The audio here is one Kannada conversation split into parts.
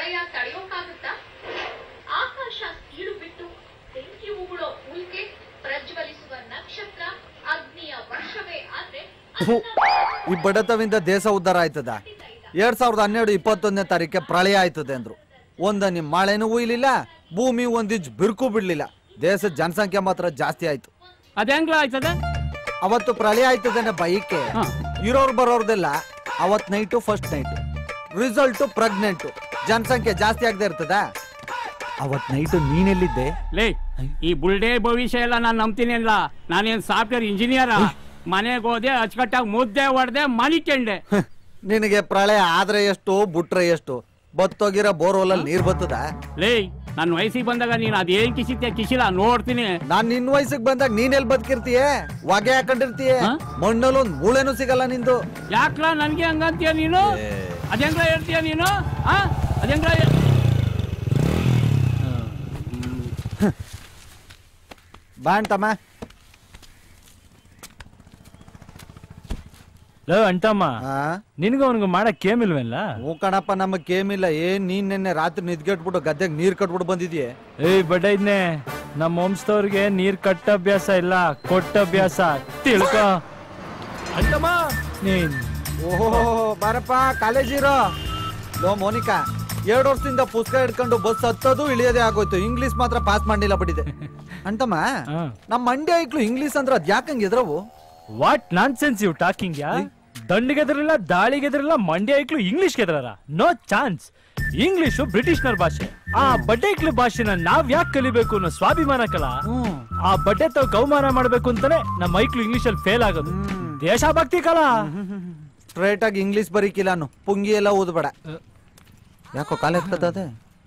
ಪ್ರಳಯ ತಡೆಯೋಕ್ಕಾಗುತ್ತಾ ಆಕಾಶ ಸೀಳು ಬಿಟ್ಟು ಬೆಂಕಿ ಉಗುಳೋ ಉಲ್ಕೆ ಪ್ರಜ್ವಲಿಸುವ ನಕ್ಷತ್ರ ಅಗ್ನಿಯ ವರ್ಷವೇ ಆದ್ರೆ ಥು, ಈ ಬಡತವಿಂದ ದೇಶ ಉದ್ಧಾರ ಆಯ್ತದ ಎರಡ್ ಸಾವಿರದ ಹನ್ನೆರಡು ಇಪ್ಪತ್ತೊಂದನೇ ತಾರೀಕೆ ಪ್ರಳಯ ಆಯ್ತದೆ ಅಂದ್ರು ಒಂದ ನಿಮ್ ಮಳೆನೂ ಉಯ್ಲಿಲ್ಲ ಭೂಮಿ ಒಂದಿಂಚ್ ಬಿರುಕು ಬಿಡ್ಲಿಲ್ಲ ದೇಶದ ಜನಸಂಖ್ಯೆ ಮಾತ್ರ ಜಾಸ್ತಿ ಆಯ್ತು ಅದೇಂಗ್ಲ ಆಯ್ತದ ಅವತ್ತು ಪ್ರಳಯ ಆಯ್ತದೇನೆ ಬೈಕೆ ಹಾ. ಇರೋರು ಬರೋರ್ದೆಲ್ಲ ಅವತ್ night first night result pregnant ಜನಸಂಖ್ಯೆ ಜಾಸ್ತಿ ಆಗದೆ ಇರ್ತದ ಅವತ್ ನೈಟು ನೀನೆಲ್ಲಿದ್ದೆ ಲೇ ಈ ಬುಲ್ಡೆ ಭವಿಷ್ಯ ಎಲ್ಲ ನಾನು ನಂಬ್ತೀನಿ ಅಲ್ಲ ನಾನೇನ್ ಸಾಫ್ಟ್ವೇರ್ ಇಂಜಿನಿಯರ್ ಮನೆಗೆ ಹೋದೆ ಅಚ್ಚುಕಟ್ಟಾಗಿ ಮುದ್ದೆ ಹೊಡೆದೆ ಮಲಿಕೆಂಡೆ ಹ, ನಿನಗೆ ಪ್ರಳಯ ಆದ್ರೆ ಎಷ್ಟು ಬುಟ್ರೆ ಎಷ್ಟು ಬತ್ತೋಗಿರೋ ಬೋರ್ವೆಲ್ ನೀರ್ ಬರ್ತದ ಲೇ ನನ್ನ ವಯಸ್ಸಿಗೆ ಬಂದಾಗ ನೀನು ಅದೇನ್ ಕಿಸಿತ್ತೆ ಕಿಸಿಲ್ಲ ನೋಡ್ತೀನಿ ನಾನ್ ನಿನ್ ವಯಸ್ಸಿಗೆ ಬಂದಾಗ ನೀನ್ ಎಲ್ ಬದುಕಿರ್ತೀಯ ಹೊಗೆ ಹಾಕೊಂಡಿರ್ತೀಯ ಹಾ? ಮಣ್ಣಲ್ಲಿ ಒಂದ್ ಮೂಳೆನೂ ಸಿಗಲ್ಲ ನಿಂದು ಯಾಕ್ಲ ನನ್ಗೆ ಹಂಗಂತೀಯ ನೀನು ಅದೇಂಗ್ಲ ಹೇಳ್ತೀಯ ನೀನು ಆ ಅದೇಂಗ್ಲ ಹೇ- ಬಾಂಟಮ್ಮ ಲೋ ಅಂಟಮ್ಮ ಹಾ ನಿನ್ಗೂ ಅವನಿಗೆ ಮಾಡಕ್ ಕೇಮಿಲ್ವಲ್ಲ ಹ್ಞೂ ಕಣಪ್ಪ ನಮಗ್ ಕೇಮಿಲ್ಲ ಏನ್ ನೀನ್ ನಿನ್ನೆ ರಾತ್ರಿ ನಿದ್ಗೆಟ್ಬಿಟ್ಟು ಗದ್ದೆಗೆ ನೀರ್ ಕಟ್ಬಿಟ್ಟು ಬಂದಿದ್ಯೆ ಏಯ್ ಬಡ್ಡ ಇದ್ನೆ ನಮ್ಮ ವಂಶದವ್ರಿಗೆ ನೀರ್ ಕಟ್ಟ ಅಭ್ಯಾಸ ಇಲ್ಲ ಕೊಟ್ಟ ಅಭ್ಯಾಸ ತಿಳ್ಕೊ ಅಂಟಮ್ಮ ನೀನ್ ಓಹೋ ಬಾರಪ್ಪ ಕಾಲೇಜ್ ಇರೋ ಲೋ ಮೋನಿಕಾ ಎರಡು ವರ್ಷದಿಂದ ಪುಸ್ತಕ ಹಿಡ್ಕೊಂಡು ಬಸ್ ಹತ್ತೋದು ಇಳಿಯೋದೇ ಆಗೋಯ್ತು ಇಂಗ್ಲಿಷ್ ಮಾತ್ರ ಪಾಸ್ ಮಾಡಿಲ್ಲ ಬಿಟ್ಟಿದೆ ಅಂತಮ್ಮ ಹಾ. ನಮ್ಮ ಮಂಡ್ಯ ಐಕ್ಳು ಇಂಗ್ಲಿಷ್ ಅಂದ್ರೆ ಅದ್ ಯಾಕಂಗ್ ಎದ್ರವು ವಾಟ್ ನಾನ್ ಸೆನ್ಸ್ ಇವ್ ಟಾಕಿಂಗ್ ಯಾ ದಂಡಿಗೆದ್ರಿಲ್ಲ ದಾಳಿಗೆದ್ರಿಲ್ಲ ಮಂಡ್ಯ ಐಕ್ಳು ಇಂಗ್ಲಿಷ್ ಗೆದ್ರಾರ ನೋ ಚಾನ್ಸ್ ಇಂಗ್ಲಿಷು ಬ್ರಿಟಿಷ್ನರ್ ಭಾಷೆ ಆ ಬಡ್ಡೈಕ್ಳು ಭಾಷೆನ ನಾವ್ ಯಾಕೆ ಕಲಿಬೇಕು ಅನ್ನೋ ಸ್ವಾಭಿಮಾನ ಕಲ ಆ ಬಡ್ಡೆ ತಾವ್ ಕೌಮಾನ ಮಾಡ್ಬೇಕು ಅಂತಾನೆ ನಮ್ಮ ಐಕ್ಳು ಇಂಗ್ಲಿಷ್ ಅಲ್ಲಿ ಫೇಲ್ ಆಗೋದು ದೇಶಭಕ್ತಿ ಕಲ ಸ್ಟ್ರೈಟ್ ಆಗಿ ಇಂಗ್ಲಿಷ್ ಬರೀಕಿಲ್ಲ ನಾನು ಪುಂಗಿ ಎಲ್ಲ ಓದ್ಬೇಡ ಯಾಕೋ ಕಾಲ ಎತ್ತದ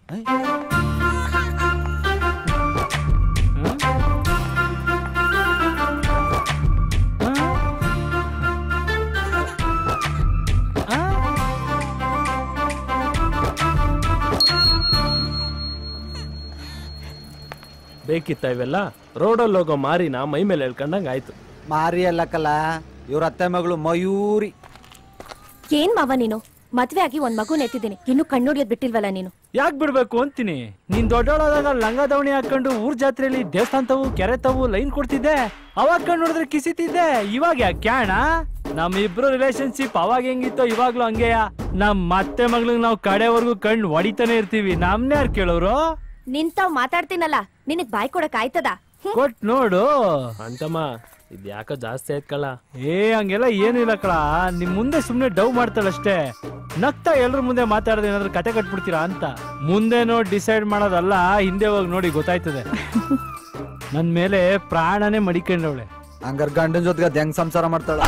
ಬೇಕಿತ್ತ ಇವೆಲ್ಲ ರೋಡಲ್ಲಿ ಹೋಗೋ ಮಾರಿನ ಮೈ ಮೇಲೆ ಹೇಳ್ಕೊಂಡಂಗ್ ಆಯ್ತು ಮಾರಿ ಅಲ್ಲಕ್ಕಲ್ಲ ಇವ್ರ ಅತ್ತೆ ಮಗಳು ಮಯೂರಿ ಏನ್ ಮಾವ ನೀನು ಮದ್ವೆ ಆಗಿ ಒಂದ್ ಮಗು ನೆತ್ತಿದ್ದೀನಿ ಇನ್ನು ಕಣ್ಣುಡಿಯೋದ್ ಬಿಟ್ಟಿಲ್ವಲ್ಲ ನೀನು ಯಾಕ್ ಬಿಡ್ಬೇಕು ಅಂತೀನಿ ನೀನ್ ದೊಡ್ಡೋಳಾದಾಗ ಲಂಗ ದಾವಣಿ ಹಾಕೊಂಡು ಊರ್ ಜಾತ್ರೆಯಲ್ಲಿ ದೇವಸ್ಥಾನ ತವು ಕೆರೆ ತವು ಲೈನ್ ಕೊಡ್ತಿದ್ದೆ ಅವಾಗ ಕಣ್ಣು ನೋಡಿದ್ರೆ ಕಿಸಿತಿದ್ದೆ ಇವಾಗ ಯಾಕೆ ಕ್ಯಾಣ ನಮ್ ಇಬ್ರು ರಿಲೇಶನ್ಶಿಪ್ ಅವಾಗ ಹೆಂಗಿತ್ತೋ ಇವಾಗ್ಲೂ ಹಂಗೆಯ ನಮ್ ಮತ್ತೆ ಮಗ್ಳಿಗ್ ನಾವ್ ಕಡೆವರೆಗೂ ಕಣ್ಣು ಹೊಡಿತಾನೆ ಇರ್ತೀವಿ ನಮ್ನೇ ಯಾರು ಕೇಳೋರು ನಿಂತಾವ್ ಮಾತಾಡ್ತೀನಲ್ಲ ನಿನಗ್ ಬಾಯ್ ಕೊಡಕ್ ಆಯ್ತದ ಹ್ಮ್. ಕೊಟ್ ನೋಡು ಅಂತಮ್ಮ ಇದ್ ಯಾಕೋ ಜಾಸ್ತಿ ಆಯ್ತ್ಕಲ್ಲ ಏ ಹಂಗೆಲ್ಲ ಏನಿಲ್ಲ ಕಳ ನಿಮ್ ಮುಂದೆ ಸುಮ್ನೆ ಡವ್ ಮಾಡ್ತಾಳಷ್ಟೇ ನಗ್ತಾ ಎಲ್ರ ಮುಂದೆ ಮಾತಾಡದೆ ಏನಾದ್ರು ಕತೆ ಕಟ್ಬಿಡ್ತೀರಾ ಅಂತ ಮುಂದೆ ನೋಡಿ ಡಿಸೈಡ್ ಮಾಡೋದಲ್ಲ ಹಿಂದೆ ಹೋಗಿ ನೋಡಿ ಗೊತ್ತಾಯ್ತದೆ ನನ್ ಮೇಲೆ ಪ್ರಾಣನೇ ಮಡಿಕೊಂಡವಳೆ ಹಂಗಾರ್ ಗಂಡನ ಜೊತೆಗೆ ಅದ್ ಹೆಂಗ್ ಸಂಸಾರ ಮಾಡ್ತಾಳ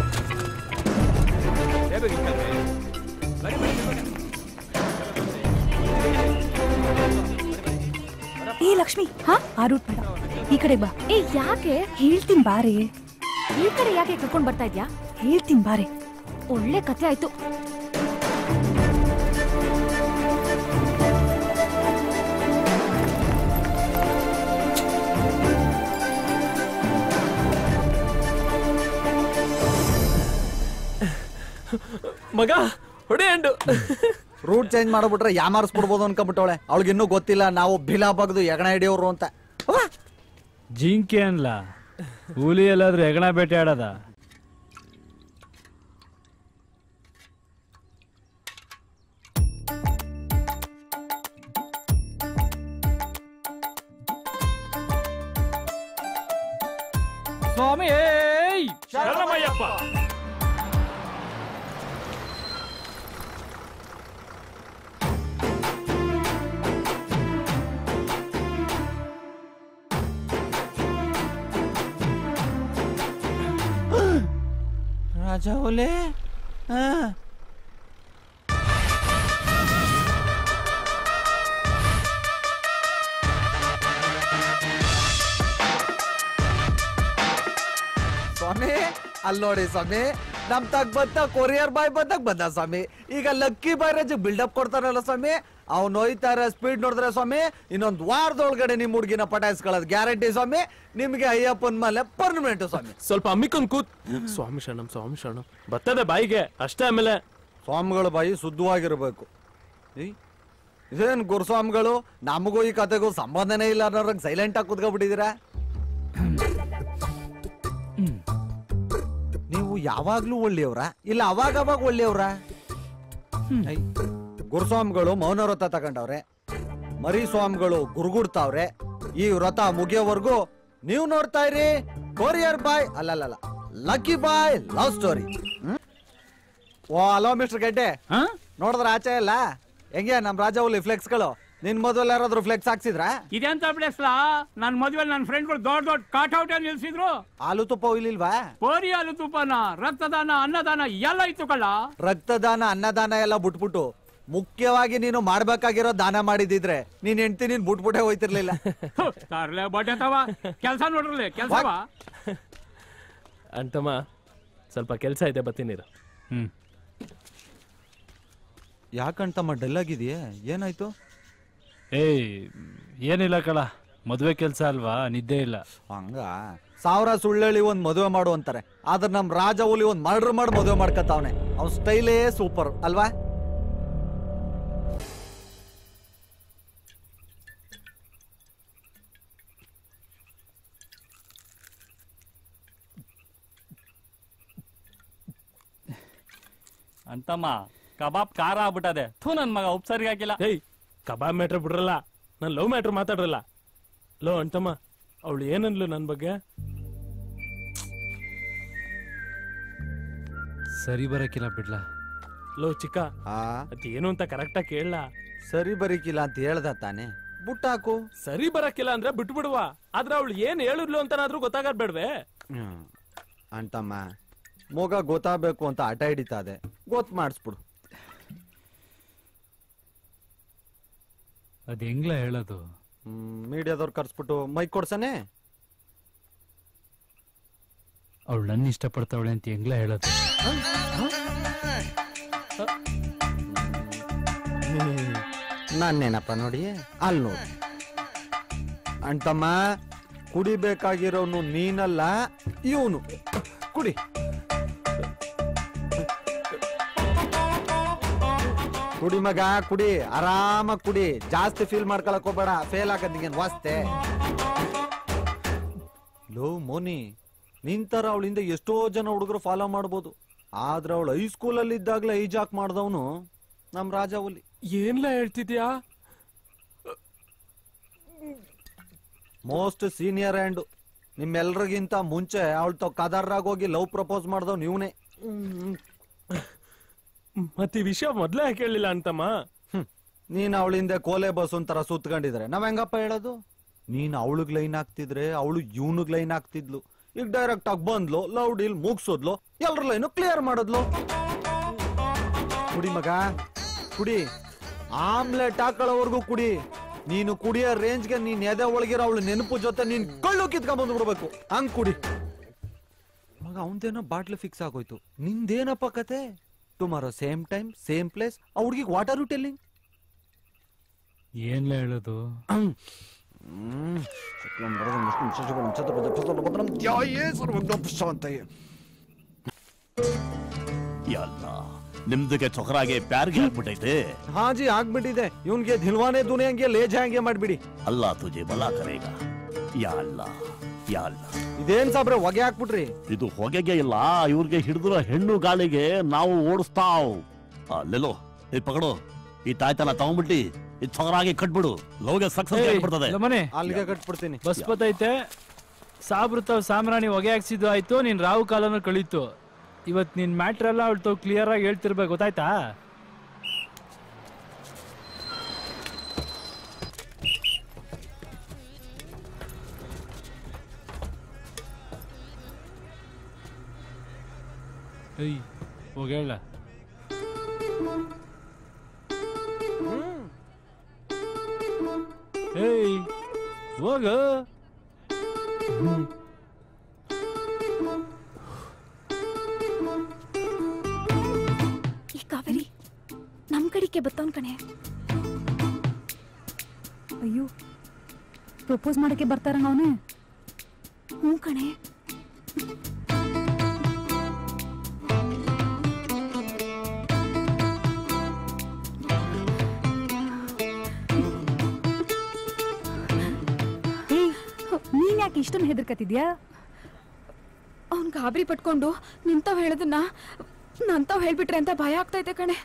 ಏ ಲಕ್ಷ್ಮಿ ಹಾ ಆ ರೂಟ್ ಬೇಡ ಈ ಕಡೆ ಬಾ ಏ ಯಾಕೆ ಹೇಳ್ತೀನಿ ಬಾರೆ ಈ ಕಡೆ ಯಾಕೆ ಕರ್ಕೊಂಡ್ ಬರ್ತಾ ಇದ್ಯಾ ಹೇಳ್ತೀನಿ ಬಾರೆ ಒಳ್ಳೆ ಕತೆ ಆಯ್ತು ಮಗ ಹೊಡೆ ಅಂಡು ರೂಟ್ ಚೇಂಜ್ ಮಾಡ್ಬಿಟ್ರೆ ಯಾಮಾರಿಸ್ಬಿಡ್ಬೋದು ಅನ್ಕೊಂಬಿಟ್ಟವಳೆ ಅವಳಿಗೆ ಇನ್ನೂ ಗೊತ್ತಿಲ್ಲ ನಾವು ಬಿಲಾ ಬಗ್ದು ಎಗಣ ಹಿಡಿಯೋರು ಅಂತ ಅವ್ವ! ಜಿಂಕೆ ಅನ್ಲ ಹುಲಿ ಎಲ್ಲಾದ್ರೂ ಹೆಗಣ ಬೇಟೆ ಆಡದ ಸ್ವಾಮಿ ಶರಣಮಯ್ಯಪ್ಪ ರಾಜ ಒಲೆ ಸ್ವಾಮಿ ಅಲ್ಲಿ ನೋಡಿ ಸ್ವಾಮಿ ನಮ್ ತಗ್ ಬಂದ ಕೊರಿಯರ್ ಬಾಯ್ ಬಂದಾಗ ಬಂದ ಸ್ವಾಮಿ ಈಗ ಲಕ್ಕಿ ಬಾಯ್ರೇಜ್ ಬಿಲ್ಡಪ್ ಕೊಡ್ತಾರಲ್ಲ ಸ್ವಾಮಿ ಅವ್ನು ಹೋಯ್ತಾರೆ ಸ್ಪೀಡ್ ನೋಡಿದ್ರೆ ಸ್ವಾಮಿ ಇನ್ನೊಂದ್ ವಾರದೊಳಗಡೆ ನಿಮ್ ಹುಡುಗಿನ ಪಟಾಯಿಸ್ಕೊಳ್ಳೋದು ಗ್ಯಾರಂಟಿ ಸ್ವಾಮಿ ನಿಮ್ಗೆ ಅಯ್ಯಪ್ಪನ್ ಮೇಲೆ ಪರ್ಮನೆಂಟ್ ಸ್ವಾಮಿ ಸ್ವಲ್ಪ ಅಮ್ಮಿಕೊಂಡ್ ಕೂತ್ ಸ್ವಾಮಿ ಶರಣಂ ಸ್ವಾಮಿ ಶರಣಂ ಬರ್ತದೆ ಬಾಯಿಗೆ ಅಷ್ಟೇ ಆಮೇಲೆ ಸ್ವಾಮಿಗಳ ಬಾಯಿ ಶುದ್ಧವಾಗಿರ್ಬೇಕು ಏಯ್ ಏನ್ ಗುರುಸ್ವಾಮಿಗಳು ನಮಗೂ ಈ ಕತೆಗೂ ಸಂಬಂಧನೇ ಇಲ್ಲ ಅನ್ನೋರಂಗ್ ಸೈಲೆಂಟ್ ಆಗಿ ಕುತ್ಕೊಬಿಟ್ಟಿದ್ದೀರಾ ನೀವು ಯಾವಾಗ್ಲೂ ಒಳ್ಳೆಯವ್ರ ಇಲ್ಲ ಅವಾಗ ಅವಾಗ ಒಳ್ಳೆಯವ್ರ ಐ, ಗುರುಸ್ವಾಮಿಗಳು ಮೌನ ವ್ರತ ತಗೊಂಡವ್ರೆ ಮರಿ ಸ್ವಾಮಿಗಳು ಗುರುಗುಡ್ತಾವ್ರೆ ಈ ವ್ರತ ಮುಗಿಯೋವರೆಗೂ ನೀವು ನೋಡ್ತಾ ಇರಿ ಕೊರಿಯರ್ ಬಾಯ್ ಅಲ್ಲಲ್ಲ lucky boy love story oh hello mister ಗೆಡ್ಡೆ ಹಾ ನೋಡಿದ್ರ ಆಚೆ ಇಲ್ಲ ಹೆಂಗೆ ನಮ್ ರಾಜವಲ್ಲಿ ಫ್ಲೆಕ್ಸ್ಗಳು ನಿನ್ ಮೊದಲು ಯಾರಾದ್ರೂ ಫ್ಲೆಕ್ಸ್ ಹಾಕ್ಸಿದ್ರಾ ಇದೆಂತ ಪ್ಲೇಸ್ಲಾ ನನ್ ಮದ್ವೆ ನನ್ನ ಫ್ರೆಂಡ್ಗಳು ದೊಡ್ಡ ದೊಡ್ಡ ಕಾಟೌಟ್ ನಿಲ್ಸಿದ್ರು ಹಾಲು ತುಪ್ಪ ಇಲ್ಲಿಲ್ವಾ ಪೋರಿ ಹಾಲು ತುಪ್ಪನ ರಕ್ತದಾನ ಅನ್ನದಾನ ಎಲ್ಲ ಇತ್ತು ಕಳ್ಳ ರಕ್ತದಾನ ಅನ್ನದಾನ ಎಲ್ಲ ಬಿಟ್ಬಿಟ್ಟು ಮುಖ್ಯವಾಗಿ ನೀನು ಮಾಡ್ಬೇಕಾಗಿರೋ ದಾನ ಮಾಡಿದಿದ್ರೆ ನೀನ್ ಹೆಂಡ್ತಿ ನೀನ್ ಬಿಟ್ಬಿಟ್ಟೆ ಹೋಯ್ತಿರ್ಲಿಲ್ಲ ಥು, ತರ್ಲೆ ಬಟ್ಟೆ ತವ ಕೆಲ್ಸ ನೋಡ್ರಲಿ ಕೆಲ್ಸವ ಅಂತಮ್ಮ ಸ್ವಲ್ಪ ಕೆಲಸ ಇದೆ ಬರ್ತೀನಿರು ಹ್ಮ್ ಯಾಕಂತಮ್ಮ ಡಲ್ ಆಗಿದೆಯೇ ಏನಾಯ್ತು ಏಯ್ ಏನಿಲ್ಲ ಕಳ ಮದುವೆ ಕೆಲಸ ಅಲ್ವಾ ನಿದ್ದೆ ಇಲ್ಲ ಹಂಗ ಸಾವಿರ ಸುಳ್ಳೇಳಿ ಒಂದ್ ಮದುವೆ ಮಾಡು ಅಂತಾರೆ ಆದ್ರೆ ನಮ್ ರಾಜ ಹುಲಿ ಒಂದ್ ಮರ್ಡರ್ ಮಾಡಿ ಮದುವೆ ಮಾಡ್ಕತಾವ್ನೆ ಅವ್ನ ಸ್ಟೈಲೇ ಸೂಪರ್ ಅಲ್ವಾ ಅಂತಮ್ಮ ಕಬಾಬ್ ಖಾರ ಆಗ್ಬಿಟ್ಟದೆ ಥೂ ನನ್ ಮಗ ಉಪ್ ಸರಿಗೆ ಹಾಕಿಲ್ಲ ಏಯ್ ಕಬಾಬ್ ಮ್ಯಾಟ್ರ್ ಬಿಡ್ರಲ್ಲ ನಾನು ಲವ್ ಮ್ಯಾಟ್ರ್ ಮಾತಾಡ್ರಲ್ಲ ಲೋ ಅಂತಮ್ಮ ಅವಳು ಏನನ್ಲು ನನ್ನ ಬಗ್ಗೆ ಸರಿ ಬರಕಿಲ್ಲ ಬಿಡ್ಲಾ ಲೋ ಚಿಕ್ಕ ಆ ಅದೇನು ಅಂತ ಕರೆಕ್ಟಾಗಿ ಕೇಳಲ್ಲ ಸರಿ ಬರೀಕಿಲ್ಲ ಅಂತ ಹೇಳ್ದ ತಾನೆ ಬುಟ್ಟಾಕು ಸರಿ ಬರಕ್ಕಿಲ್ಲ ಅಂದ್ರೆ ಬಿಟ್ಬಿಡುವ ಆದ್ರೆ ಅವಳು ಏನ್ ಹೇಳಿದ್ಲು ಅಂತನಾದ್ರೂ ಗೊತ್ತಾಗದ್ ಬೇಡ್ವೆ ಹ್ಮ್. ಅಂತಮ್ಮ ಮಗ ಗೊತ್ತಾಗಬೇಕು ಅಂತ ಆಟ ಹಿಡಿತಾ ಇದೆ ಗೊತ್ತು ಮಾಡಿಸ್ಬಿಡು ಅದ್ ಹೆಂಗ್ಲ ಹೇಳೋದು ಮೀಡಿಯಾದವ್ರು ಕರ್ಸ್ಬಿಟ್ಟು ಮೈಕ್ ಕೊಡ್ಸನೆ ಅವಳು ನನ್ನ ಇಷ್ಟಪಡ್ತಾವಳೆ ಅಂತ ಹೆಂಗ್ಲ ಹೇಳೋದು ನಾನೇನಪ್ಪ ನೋಡಿ ಅಲ್ಲಿ ನೋಡಿ ಅಂಟಮ್ಮ ಕುಡಿಬೇಕಾಗಿರೋನು ನೀನಲ್ಲ ಇವನು ಕುಡಿ ಕುಡಿ ಮಗ ಕುಡಿ ಆರಾಮಾಗಿ ಕುಡಿ ಜಾಸ್ತಿ ಫೀಲ್ ಮಾಡ್ಕೊಳಕ್ ಹೋಗ್ಬೇಡ ಫೇಲ್ ಆಗದ್ ನಿಂಗೇನ್ ವಾಸ್ತೆ ಲೋ ಮೋನಿ ನಿಂತರ ಅವಳಿಂದ ಎಷ್ಟೋ ಜನ ಹುಡುಗರು ಫಾಲೋ ಮಾಡ್ಬೋದು ಆದ್ರೆ ಅವಳು ಹೈಸ್ಕೂಲಲ್ಲಿ ಇದ್ದಾಗ್ಲೇ ಐಜಾಕ್ ಮಾಡ್ದವನು ನಮ್ ರಾಜ ಹುಲಿ ಏನ್ಲ ಹೇಳ್ತಿದ್ಯಾ ಮೋಸ್ಟ್ ಸೀನಿಯರ್ ಹ್ಯಾಂಡ್ ನಿಮ್ಮೆಲ್ರಿಗಿಂತ ಮುಂಚೆ ಅವಳು ತಾವ್ ಕದರ್ರಾಗ ಹೋಗಿ ಲವ್ ಪ್ರಪೋಸ್ ಮಾಡ್ದವ್ ನೀವ್ನೇ ಮತ್ತೆ ಈ ವಿಷಯ ಮೊದ್ಲೇ ಯಾಕೆ ಹೇಳಿಲ್ಲ ಅಂತಮ್ಮ ಹ್ಮ್. ನೀನ್ ಅವಳಿಂದ ಕೋಲೆ ಬಸ್ ಒಂಥರ ಸುತ್ಕೊಂಡಿದ್ರೆ ನಾವ್ ಹೆಂಗಪ್ಪ ಹೇಳೋದು ನೀನ್ ಅವಳಿಗ್ ಲೈನ್ ಹಾಕ್ತಿದ್ರೆ ಅವಳು ಇವನಿಗ್ ಲೈನ್ ಹಾಕ್ತಿದ್ಲು ಈಗ ಡೈರೆಕ್ಟ್ ಆಗಿ ಬಂದ್ಲು ಲವ್ ಡೀಲ್ ಮುಗ್ಸೋದ್ಲು ಎಲ್ರ ಲೈನು ಕ್ಲಿಯರ್ ಮಾಡಿದ್ಲು ಕುಡಿ ಮಗ ಕುಡಿ ಆಮ್ಲೆಟ್ ಹಾಕೊಳ್ಳೋವರೆಗೂ ಕುಡಿ ನೀನು ಕುಡಿಯೋ ರೇಂಜ್ಗೆ ನೀನ್ ಎದೆ ಒಳಗಿರೋ ಅವಳು ನೆನಪು ಜೊತೆ ನೀನ್ ಕಳ್ಳು ಕಿತ್ಕೊಂಡ್ ಬಂದ್ಬಿಡ್ಬೇಕು ಹಂಗ್ ಕುಡಿ ಮಗ ಅವಂದೇನೋ ಬಾಟ್ಲು ಫಿಕ್ಸ್ ಆಗೋಯ್ತು ನಿಂದೇನಪ್ಪ ಕತೆ tomorrow same time same place ಆ ಹುಡ್ಗಿಗ್ ವಾಟ್ ಆರ್ ಯು ಟೆಲ್ಲಿಂಗ್ ಏನ್ಲ ಹೇಳೋದು ಎಲ್ಲ ನಿಮ್ದಕ್ಕೆ ಚೊಕರಾಗೆ ಪ್ಯಾರ್ಗೆ ಹಾಕ್ಬಿಟ್ಟೈತೆ ಹಾಜಿ ಆಗ್ಬಿಟ್ಟಿದೆ ಇವನ್ಗೆ ದಿಲ್ವಾನೆ ದುನಿಯಂಗೆ ಲೇಜ ಹಂಗೆ ಮಾಡ್ಬಿಡಿ ಅಲ್ಲ ತುಜೆ ಬಲ ಕರೇಗ ಯಾ ಅಲ್ಲ ಯಾ ಅಲ್ಲ ಇದೇನ್ ಸಾಬ್ರೆ ಹೊಗೆ ಹಾಕ್ಬಿಟ್ರಿ ಇದು ಹೊಗೆಗೆ ಇಲ್ಲ ಇವ್ರಿಗೆ ಹಿಡಿದಿರೋ ಹೆಣ್ಣು ಗಾಳಿಗೆ ನಾವು ಓಡಿಸ್ತಾವ್ ಅಲ್ಲೆಲ್ಲೋ ಈ ಪಕಡು ಈ ತಾಯ್ತನ ತಗೊಂಡ್ಬಿಟ್ಟು ಈ ಚೊಕರಾಗೆ ಕಟ್ಬಿಡು ಲವ್ಗೆ ಸಕ್ಸಸ್ ಆಗ್ಬಿಡ್ತದೆ ಮನೆ ಅಲ್ಲಿಗೆ ಕಟ್ಬಿಡ್ತೀನಿ ಬಸ್ ಬತ್ತೈತೆ ಸಾಬ್ರತಾವ್ ಸಾಮ್ರಾಣಿ ಹೊಗೆ ಹಾಕ್ಸಿದ್ದು ಆಯ್ತು ನಿನ್ ರಾವು ಕಾಲನು ಕಳೀತು ಇವತ್ ನಿನ್ ಮ್ಯಾಟ್ರ್ ಎಲ್ಲ ಅವಳು ತಾವ್ ಕ್ಲಿಯರ್ ಆಗಿ ಹೇಳ್ತಿರ್ಬೇಕು ಗೊತ್ತಾಯ್ತಾ ಏಯ್ ಹೋಗೇಳ ಏಯ್ ಹೋಗ ಈ ಕಾವೇರಿ ನಮ್ ಕಡೆಗೆ ಬತ್ತವನ್ ಕಣೆ ಅಯ್ಯೋ ಪ್ರಪೋಸ್ ಮಾಡಕ್ಕೆ ಬರ್ತಾರಂಗ ಅವನೇ ಹ್ಞೂ ಕಣೆ ಯಾಕೆ ಇಷ್ಟೊಂದು ಹೆದರ್ಕತಿದ್ಯಾ ಅವ್ನ್ ಗಾಬರಿ ಪಟ್ಕೊಂಡು ನಿಂತವ್ ಹೇಳೋದನ್ನ ನಂತವ್ ಹೇಳ್ಬಿಟ್ರೆ ಅಂತ ಭಯ ಆಗ್ತೈತೆ ಕಣೆ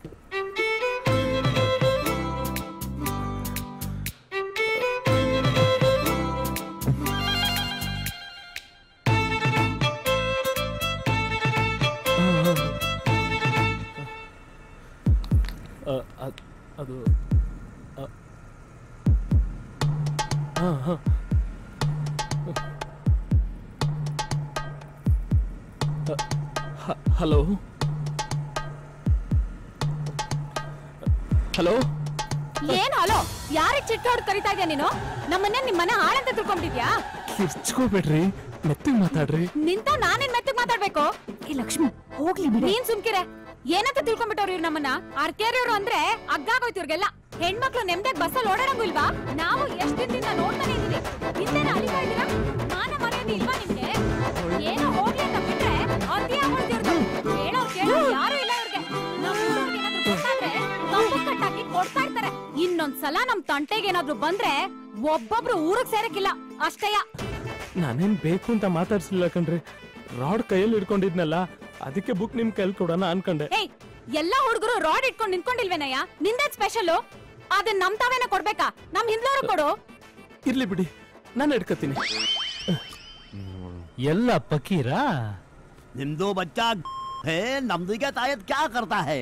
ಆ, ಅದ್- ಅದು ಆ, ಆ, ಆ. ಆ, ಹ- ಹಲೋ ಹಲೋ ಏನ್ ಹಲೋ ಯಾರಿಗೆ ಚಿಟ್ಟ ಹೊಡ್ ಕರಿತಾ ಇದ್ಯಾ ನೀನು ನಮ್ಮನ್ನ ನಿಮ್ ಮನೆ ಹಾಳಂತ ತಿಳ್ಕೊಂಡಿದ್ಯಾ ಕಿರ್ಚ್ಕೋಬೇಡ್ರಿ ಮೆತ್ತಿಗೆ ಮಾತಾಡ್ರಿ ನಿಂತ ನಾನೇನ್ ಮೆತ್ತಗ್ ಮಾತಾಡ್ಬೇಕು ಏ ಲಕ್ಷ್ಮಿ ಹೋಗ್ಲಿ ಬಿಡಿ ನೀನ್ ಸುಮ್ಕಿರೆ ಏನಂತ ತಿಳ್ಕೊಂಡ್ಬಿಟ್ಟವ್ರು ಇವ್ರು ನಮ್ಮನ್ನ ಆರ್ಕೇರಿಯವ್ರು ಅಂದ್ರೆ ಅಗ್ಗಾಗೋಯ್ತು ಇವ್ರಿಗೆಲ್ಲ ಹೆಣ್ಮಕ್ಳು ನೆಮ್ಮದಿಯಾಗಿ ಬಸ್ಸಲ್ಲಿ ಓಡಾಡಂಗೂ ಇಲ್ವಾ ನಾವು ಎಷ್ಟ್ ದಿನದಿಂದ ನೋಡ್ತಾನೆ ಇದೀವಿ ಹಿಂದೆನ ಅಲಿತಾ ಇದೀರಾ ಮಾನ ಮರ್ಯಾದೆ ಇಲ್ವಾ ನಿಮ್ಗೆ ಏನೋ ಹೋಗ್ಲಿ ಅಂತ ಬಿಟ್ರೆ ಅತಿ ಆಗೋಯ್ತು ಇವ್ರ್ದು ಹೇಳೋರ್ ಕೇಳೋ ಯಾರು ಇಲ್ಲ ಇವ್ರಿಗೆ ನಮ್ಮೂರವ್ರಿಗೆ ಏನಾದ್ರು ಗೊತ್ತಾದ್ರೆ ತಂಬು ಕಟ್ಟಾಕಿ ಕೊಡ್ತಾ ಇರ್ತಾರೆ ಇನ್ನೊಂದ್ಸಲ ನಮ್ ತಂಟೆಗೆ ಏನಾದ್ರು ಬಂದ್ರೆ ಒಬ್ಬೊಬ್ರು ಊರಿಗೆ ಸೇರಕ್ಕಿಲ್ಲ ಅಷ್ಟೇಯ ನಾನೇನ್ ಬೇಕು ಅಂತ ಮಾತಾಡ್ಸಿಲ್ಲ ಕಣ್ರಿ ರಾಡ್ ಕೈಯಲ್ಲಿ ಇಟ್ಕೊಂಡಿದ್ನಲ್ಲ ಅದಕ್ಕೆ ಬುಕ್ ನಿಮ್ ಕೈಲಿ ಕೊಡೋಣ ಅನ್ಕೊಂಡೆ ಏಯ್ ಎಲ್ಲಾ ಹುಡುಗರು ರಾಡ್ ಇಟ್ಕೊಂಡು ನಿಂತ್ಕೊಂಡಿಲ್ವೇನಯ್ಯ ನಿಂದೇನ್ ಸ್ಪೆಷಲ್ ಅದನ್ನ ನಮ್ ತಾವೇನ ಕೊಡ್ಬೇಕಾ ನಮ್ ಹಿಂದ್ಲವ್ರು ಕೊಡು ಇರ್ಲಿ ಬಿಡಿ ನಾನು ಇಟ್ಕೋತೀನಿ ಎಲ್ಲ ಪಕೀರಾ ನಿಮ್ದು ಬಚ್ಚಾ ಹೇ ನಮ್ದು क्या तायत क्या करता है